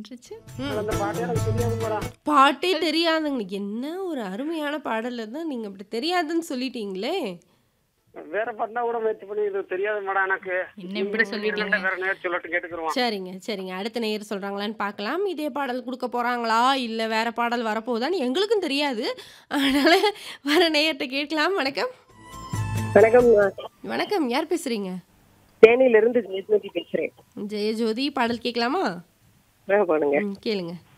நின்றுச்சு அந்த பாட்டு எனக்கு தெரியாது மேடம் பாட்டே தெரியாதுங்க என்ன ஒரு அருமையான பாடல் தான் நீங்க அப்படி தெரியாதுன்னு சொல்லிட்டீங்களே வேற பாட்டுனா கூட முயற்சி பண்ணி இது தெரியாது மேடம் எனக்கு என்ன இப்படி சொல்லிட்டீங்க? வேற நேரம் சொல்லட்டு கேட்டுக்குருவோம் சரிங்க சரிங்க அடுத்த நேயர் சொல்றாங்களான்னு பார்க்கலாம் இதே பாடல் கொடுக்க போறாங்களா இல்ல வேற பாடல் வரப்போகுதான்னு எங்களுக்கும் தெரியாது அதனால வர நேயர்கிட்ட கேட்கலாம் வணக்கம் வணக்கம் வணக்கம் யார் பேசுறீங்க தேனியில இருந்து ஜெயஜோதி பேசுறேன் ஜெயஜோதி பாடல் கேட்கலாமா ஆ, பாடுங்க ம், கேளுங்க